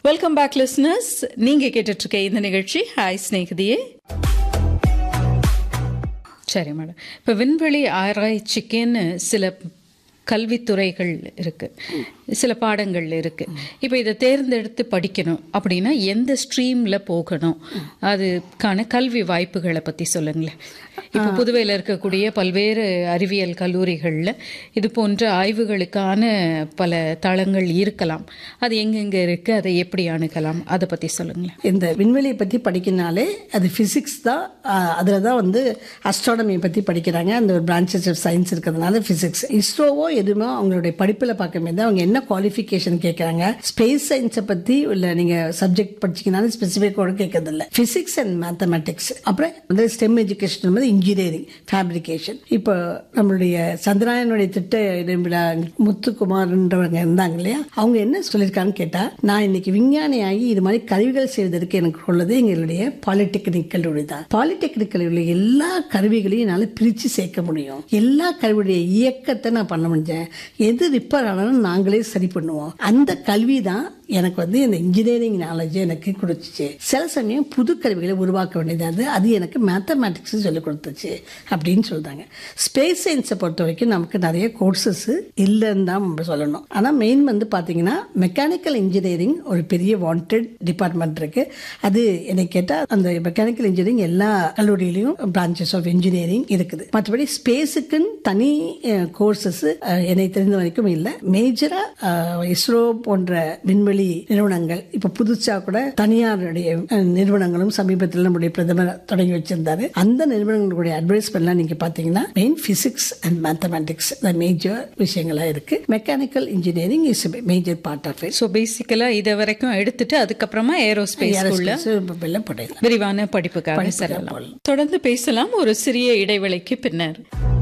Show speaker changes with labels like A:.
A: welcome back listeners நீங்க கேட்டுட்டு இருக்க இந்த நிகழ்ச்சி ஹாய் ஸ்நேகிதியே சரி மேடம் இப்போ விண்வெளி ஆராய்ச்சிக்குன்னு சில கல்வித்துறைகள் இருக்கு சில பாடங்கள் இருக்கு இப்போ இதை தேர்ந்தெடுத்து படிக்கணும் அப்படின்னா எந்த ஸ்ட்ரீம்ல போகணும் அதுக்கான கல்வி வாய்ப்புகளை பத்தி சொல்லுங்களேன் இப்போ புதுவையில் இருக்கக்கூடிய பல்வேறு அறிவியல் கல்லூரிகளில் இது போன்ற ஆய்வுகளுக்கான பல தளங்கள் இருக்கலாம் அது எங்கெங்க இருக்கு அதை எப்படி அணுகலாம் அதை பத்தி சொல்லுங்களேன்
B: இந்த விண்வெளியை பற்றி படிக்கனாலே அது ஃபிசிக்ஸ் தான் அதில் தான் வந்து அஸ்ட்ரானமியை பற்றி படிக்கிறாங்க அந்த ஒரு பிரான்ச்சஸ் ஆஃப் சயின்ஸ் இருக்கிறதுனால ஃபிசிக்ஸ் இஸ்ரோவோ எதுவுமே அவங்களுடைய படிப்பில் பார்க்கும்போது அவங்க என்ன குவாலிஃபிகேஷன் கேட்குறாங்க ஸ்பேஸ் சயின்ஸை பற்றி இல்லை நீங்கள் சப்ஜெக்ட் படிச்சிங்கனாலும் ஸ்பெசிஃபிக்கோட கேட்கறதில்ல ஃபிசிக்ஸ் அண்ட் மேத்தமெட்டிக்ஸ் அப்புறம் வந்து ஸ்டெம் எஜுகேஷன் வந்து இன்ஜினியரிங் ஃபேப்ரிகேஷன் இப்போ நம்மளுடைய சந்திராயனுடைய திட்ட விழா முத்துக்குமார்ன்றவங்க இருந்தாங்க இல்லையா அவங்க என்ன சொல்லியிருக்காங்கன்னு கேட்டால் நான் இன்னைக்கு விஞ்ஞானி ஆகி இது மாதிரி கருவிகள் செய்வதற்கு எனக்கு உள்ளது எங்களுடைய பாலிடெக்னிக் கல்லூரி தான் பாலிடெக்னிக் கல்லூரியில் எல்லா கருவிகளையும் என்னால் பிரித்து சேர்க்க முடியும் எல்லா கருவியுடைய இயக்கத்தை நான் பண்ண முடிஞ்சேன் எது ரிப்பேர் ஆனாலும் நாங்களே சரி பண்ணுவோம் அந்த கல்வி தான் எனக்கு வந்து இந்த இன்ஜினியரிங் நாலேஜ் எனக்கு கொடுத்துச்சு சில சமயம் புது கருவிகளை உருவாக்க வேண்டியது அது எனக்கு மேத்தமேட்டிக்ஸ் சொல்லிக் கொடுத்துச்சு அப்படின்னு சொல்றாங்க ஸ்பேஸ் சயின்ஸை பொறுத்த வரைக்கும் நமக்கு நிறைய கோர்சஸ் இல்லைன்னு தான் நம்ம சொல்லணும் ஆனால் மெயின் வந்து பார்த்தீங்கன்னா மெக்கானிக்கல் இன்ஜினியரிங் ஒரு பெரிய வாண்டட் டிபார்ட்மெண்ட் இருக்கு அது என்னை கேட்டால் அந்த மெக்கானிக்கல் இன்ஜினியரிங் எல்லா கல்லூரியிலையும் பிரான்ச்சஸ் ஆஃப் இன்ஜினியரிங் இருக்குது மற்றபடி ஸ்பேஸுக்குன்னு தனி கோர்சஸ் என்னை தெரிந்த வரைக்கும் இல்லை மேஜராக இஸ்ரோ போன்ற விண்வெளி நிறுவனங்கள் இப்ப புதுசா கூட தனியாருடைய அஹ், நிறுவனங்களும் சமீபத்தில் நம்முடைய பிரதமர் தொடங்கி வச்சிருந்தாரு அந்த நிறுவனங்களுடைய அட்வைஸ்மெண்ட்லாம் நீங்க பாத்தீங்கன்னா main physics and mathematics major விஷயங்களா இருக்கு mechanical engineering is major part of it
A: so basically இதை வரைக்கும் எடுத்துட்டு அதுக்கப்புறமா ஏரோஸ்பேஸ்க்குள்ள
B: படையலாம்
A: விரிவான படிப்புக்காக செல்லலாம் தொடர்ந்து பேசலாம் ஒரு சிறிய இடைவேளைக்கு பின்னர்